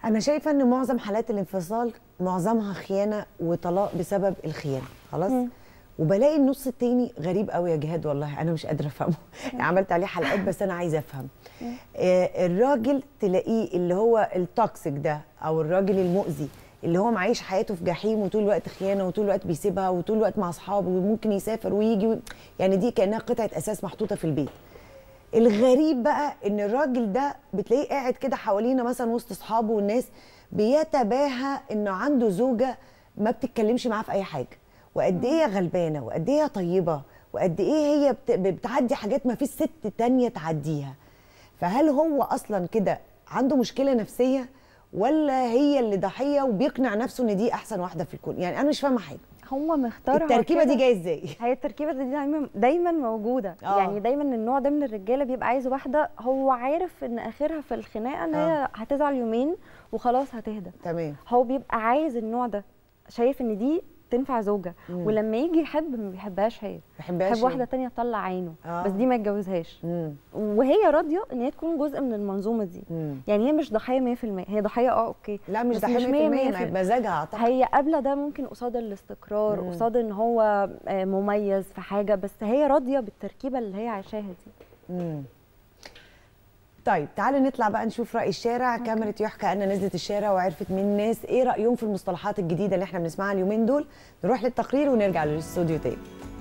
انا شايفه ان معظم حالات الانفصال معظمها خيانه وطلاق بسبب الخيانه خلاص وبلاقي النص التاني غريب قوي يا جهاد والله انا مش قادره افهمه يعني عملت عليه حلقات بس انا عايزه افهم آه الراجل تلاقيه اللي هو التوكسيك ده او الراجل المؤذي اللي هو معيش حياته في جحيم وطول الوقت خيانه وطول الوقت بيسيبها وطول الوقت مع اصحابه وممكن يسافر ويجي و... يعني دي كانها قطعه اساس محطوطه في البيت الغريب بقى ان الراجل ده بتلاقيه قاعد كده حوالينا مثلا وسط اصحابه والناس بيتباهى انه عنده زوجه ما بتتكلمش معاه في اي حاجه وقد ايه هي غلبانه وقد ايه هي طيبه وقد ايه هي بت- بتعدي حاجات ما فيش ست تانية تعديها فهل هو اصلا كده عنده مشكله نفسيه ولا هي اللي ضحيه وبيقنع نفسه ان دي احسن واحده في الكون يعني انا مش فاهمه حاجه هو مختارها التركيبه دي كده. جايه ازاي هي التركيبه دي دايما دايما موجوده آه. يعني دايما النوع ده من الرجاله بيبقى عايز واحده هو عارف ان اخرها في الخناقه ان هي هتزعل يومين وخلاص هتهدى تمام هو بيبقى عايز النوع ده شايف ان دي تنفع زوجه مم. ولما يجي يحب ما بيحبهاش هي بحبهاش بيحب هي. واحده تانية تطلع عينه آه. بس دي ما يتجوزهاش مم. وهي راضيه ان هي تكون جزء من المنظومه دي مم. يعني هي مش ضحيه 100% هي ضحيه اه اوكي لا مش بس ضحيه 100% ما 100%. هي بمزاجها اعتقد هي قابله ده ممكن قصاد الاستقرار مم. قصاد ان هو آه، مميز في حاجه بس هي راضيه بالتركيبه اللي هي عايشاها دي مم. طيب تعالوا نطلع بقى نشوف رأي الشارع كاميرا يحكى أن نزلت الشارع وعرفت من الناس إيه رأيهم في المصطلحات الجديدة اللي احنا بنسمعها اليومين دول نروح للتقرير ونرجع للاستوديو تاني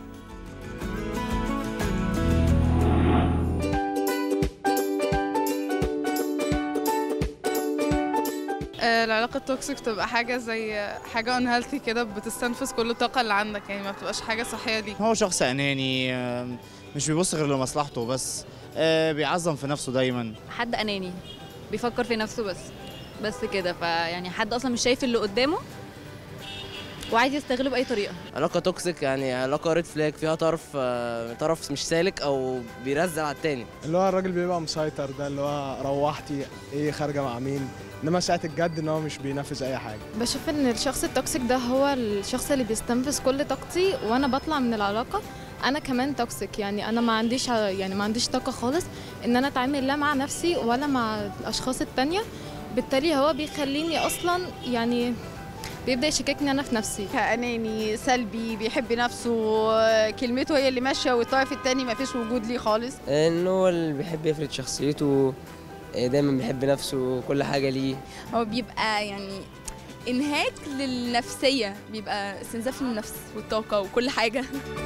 آه، العلاقة التوكسيك تبقى حاجة زي حاجة unhealthy كده بتستنفذ كل الطاقة اللي عندك يعني ما بتبقاش حاجة صحية ليك هو شخص اناني آم، مش بيبص غير لمصلحته بس آه، بيعظم في نفسه دايما حد اناني بيفكر في نفسه بس بس كده فيعني حد اصلا مش شايف اللي قدامه وعايز يستغله باي طريقه علاقة توكسيك يعني علاقة ريد فلاج فيها طرف آه، طرف مش سالك أو بيرزع على التاني اللي هو الراجل بيبقى مسيطر ده اللي هو روحتي ايه خارجه مع مين انما ساعه الجد ان هو مش بينفذ اي حاجه بشوف ان الشخص التوكسيك ده هو الشخص اللي بيستنفذ كل طاقتي وانا بطلع من العلاقه انا كمان توكسيك يعني انا ما عنديش يعني ما عنديش طاقه خالص ان انا اتعامل لا مع نفسي ولا مع الاشخاص التانية بالتالي هو بيخليني اصلا يعني بيبدا يشككني انا في نفسي اناني سلبي بيحب نفسه كلمته هي اللي ماشيه والطرف التاني ما فيش وجود ليه خالص إن هو اللي بيحب يفرض شخصيته آه، دايما بيحب نفسه كل حاجة ليه هو بيبقى يعني انهاك للنفسيه بيبقى استنزاف للنفس والطاقه وكل حاجه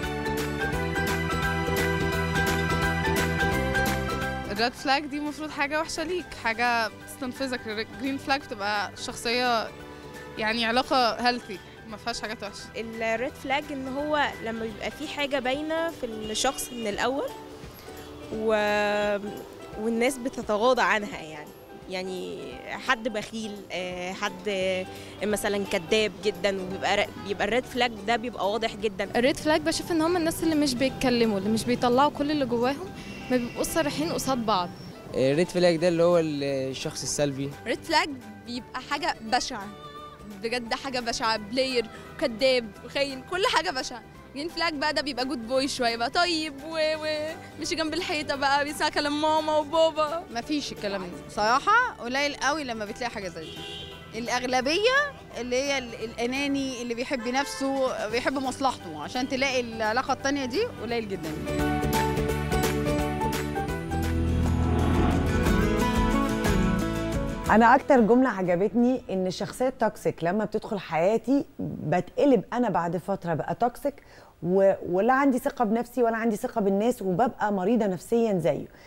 الريد فلاج دي المفروض حاجة وحشة ليك حاجة بتستنفذك الجرين فلاج بتبقى شخصية يعني علاقة healthy ما فيهاش حاجات وحشة الريد فلاج ان هو لما بيبقى في حاجه باينه في الشخص من الاول و... والناس بتتغاضى عنها يعني يعني حد بخيل آه، حد آه، مثلا كذاب جدا وبيبقى ر- بيبقى الريد فلاج ده بيبقى واضح جدا الريد فلاج بشوف ان هم الناس اللي مش بيتكلموا اللي مش بيطلعوا كل اللي جواهم ما بيبقوش صريحين قصاد بعض الريد فلاج ده اللي هو الشخص السلبي ريد فلاج بيبقى حاجه بشعه بجد حاجه بشعه بلاير وكذاب وخاين كل حاجه بشعه جرين فلاج بقى ده بيبقى جود بوي شويه بقى طيب ومش جنب الحيطه بقى بيسمع كلام ماما وبابا ما فيش الكلام ده صراحه قليل قوي لما بتلاقي حاجه زي دي الاغلبيه اللي هي ال- الاناني اللي بيحب نفسه بيحب مصلحته عشان تلاقي العلاقه التانية دي قليل جدا انا اكتر جمله عجبتني ان الشخصيه التوكسيك لما بتدخل حياتي بتقلب انا بعد فتره بقى توكسيك و... ولا عندي ثقه بنفسي ولا عندي ثقه بالناس وببقى مريضه نفسيا زيه